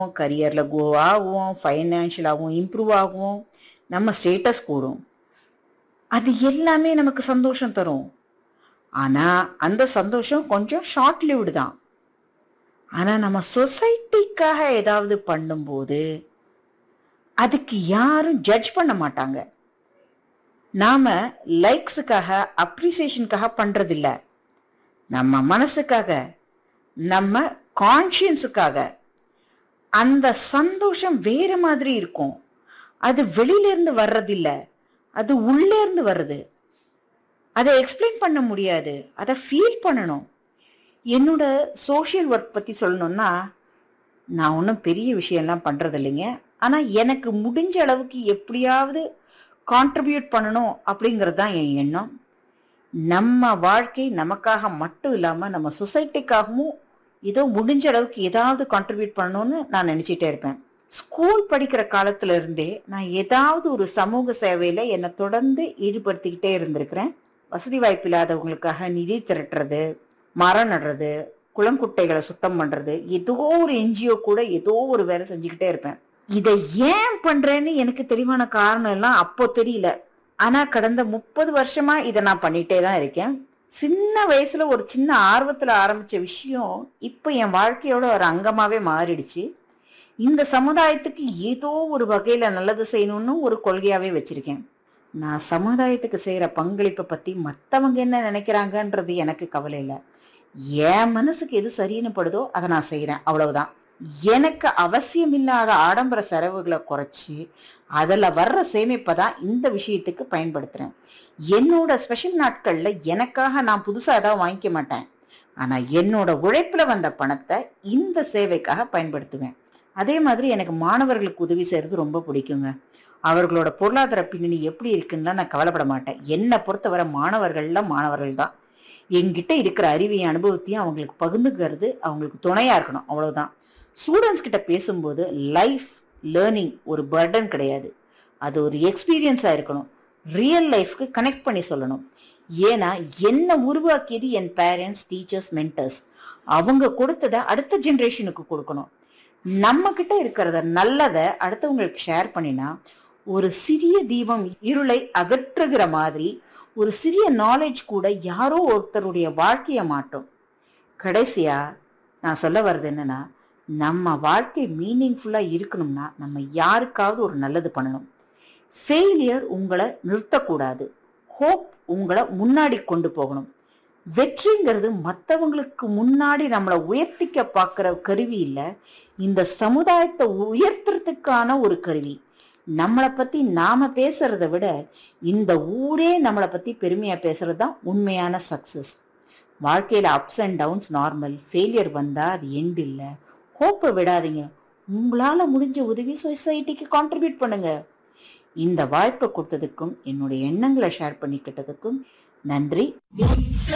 கரியரில் கோ ஆகுவோம் ஃபைனான்ஷியலாகவும் improve ஆகுவோம் நம்ம status கூடும் அது எல்லாமே நமக்கு சந்தோஷம் தரும் ஆனால் அந்த சந்தோஷம் கொஞ்சம் ஷார்ட் லிவ்டு தான் ஆனால் நம்ம சொசைட்டிக்காக ஏதாவது பண்ணும்போது அதுக்கு யாரும் ஜட்ஜ் பண்ண மாட்டாங்க நாம லைக்ஸுக்காக அப்ரிசியேஷனுக்காக பண்றதில்ல நம்ம மனசுக்காக நம்ம கான்ஷியன்ஸுக்காக அந்த சந்தோஷம் வேற மாதிரி இருக்கும் அது வெளியில இருந்து வர்றதில்ல அது உள்ளே இருந்து வருது அதை எக்ஸ்பிளைன் பண்ண முடியாது அதை ஃபீல் பண்ணணும் என்னோட சோஷியல் ஒர்க் பற்றி சொல்லணும்னா நான் ஒன்றும் பெரிய விஷயம்லாம் பண்ணுறது இல்லைங்க ஆனால் எனக்கு முடிஞ்ச அளவுக்கு எப்படியாவது கான்ட்ரிபியூட் பண்ணணும் அப்படிங்கிறது தான் என் எண்ணம் நம்ம வாழ்க்கை நமக்காக மட்டும் இல்லாமல் நம்ம சொசைட்டிக்காகவும் ஏதோ முடிஞ்ச அளவுக்கு ஏதாவது கான்ட்ரிபியூட் பண்ணணும்னு நான் நினச்சிட்டே இருப்பேன் ஸ்கூல் படிக்கிற காலத்துல இருந்தே நான் ஏதாவது ஒரு சமூக சேவையில் என்னை தொடர்ந்து ஈடுபடுத்திக்கிட்டே இருந்திருக்கிறேன் வசதி வாய்ப்பு இல்லாதவங்களுக்காக நிதி திரட்டுறது மரம் நடுறது குளங்குட்டைகளை சுத்தம் பண்றது ஏதோ ஒரு என்ஜிஓ கூட ஏதோ ஒரு வேலை செஞ்சுக்கிட்டே இருப்பேன் இதை ஏன் பண்றேன்னு எனக்கு தெளிவான காரணம் எல்லாம் அப்போ தெரியல ஆனா கடந்த முப்பது வருஷமா இதை நான் பண்ணிட்டே தான் இருக்கேன் சின்ன வயசுல ஒரு சின்ன ஆர்வத்துல ஆரம்பிச்ச விஷயம் இப்போ என் வாழ்க்கையோட ஒரு அங்கமாவே மாறிடுச்சு இந்த சமுதாயத்துக்கு ஏதோ ஒரு வகையில நல்லது செய்யணும்னு ஒரு கொள்கையாவே வச்சிருக்கேன் நான் சமுதாயத்துக்கு செய்யற பங்களிப்பை பத்தி மத்தவங்க என்ன நினைக்கிறாங்கன்றது எனக்கு கவலை இல்லை என் மனசுக்கு எது சரின்னு படுதோ அதை நான் செய்யறேன் அவ்வளவுதான் எனக்கு அவசியம் இல்லாத ஆடம்பர செலவுகளை குறைச்சி அதில் வர்ற சேமிப்பை தான் இந்த விஷயத்துக்கு பயன்படுத்துறேன் என்னோட ஸ்பெஷல் நாட்கள்ல எனக்காக நான் புதுசா ஏதாவது வாங்கிக்க மாட்டேன் ஆனா என்னோட உழைப்புல வந்த பணத்தை இந்த சேவைக்காக பயன்படுத்துவேன் அதே மாதிரி எனக்கு மாணவர்களுக்கு உதவி செய்யறது ரொம்ப பிடிக்குங்க அவர்களோட பொருளாதார பின்னணி எப்படி இருக்குன்னு நான் கவலைப்பட மாட்டேன் என்னை பொறுத்தவரை மாணவர்கள்லாம் மாணவர்கள் தான் என்கிட்ட இருக்கிற அறிவையும் அனுபவத்தையும் அவங்களுக்கு பகிர்ந்துக்கிறது அவங்களுக்கு துணையா இருக்கணும் அவ்வளவுதான் ஸ்டூடெண்ட்ஸ் கிட்ட பேசும்போது லைஃப் லேர்னிங் ஒரு பர்டன் கிடையாது அது ஒரு எக்ஸ்பீரியன்ஸாக இருக்கணும் ரியல் லைஃப்க்கு கனெக்ட் பண்ணி சொல்லணும் ஏன்னா என்ன உருவாக்கியது என் பேரண்ட்ஸ் டீச்சர்ஸ் மென்டர்ஸ் அவங்க கொடுத்ததை அடுத்த ஜென்ரேஷனுக்கு கொடுக்கணும் நம்ம கிட்ட இருக்கிறத நல்லதை அடுத்தவங்களுக்கு ஷேர் பண்ணினா ஒரு சிறிய தீபம் இருளை அகற்றுகிற மாதிரி ஒரு சிறிய நாலேஜ் கூட யாரோ ஒருத்தருடைய வாழ்க்கையை மாட்டும் கடைசியா நான் சொல்ல வர்றது என்னன்னா நம்ம வாழ்க்கை மீனிங்ஃபுல்லாக இருக்கணும்னா நம்ம யாருக்காவது ஒரு நல்லது பண்ணணும் ஃபெயிலியர் உங்களை நிறுத்தக்கூடாது ஹோப் உங்களை முன்னாடி கொண்டு போகணும் வெற்றிங்கிறது மற்றவங்களுக்கு முன்னாடி நம்மளை உயர்த்திக்க பார்க்குற கருவி இல்லை இந்த சமுதாயத்தை உயர்த்துறதுக்கான ஒரு கருவி நம்மளை பற்றி நாம பேசுறத விட இந்த ஊரே நம்மளை பற்றி பெருமையாக பேசுறது தான் உண்மையான சக்ஸஸ் வாழ்க்கையில் ups and downs normal failure வந்தால் அது எண்ட் இல்லை ஹோப்பை விடாதீங்க உங்களால முடிஞ்ச உதவி சொசைட்டிக்கு கான்ட்ரிபியூட் பண்ணுங்க இந்த வாய்ப்பை கொடுத்ததுக்கும் என்னுடைய எண்ணங்களை ஷேர் பண்ணிக்கிட்டதுக்கும் நன்றி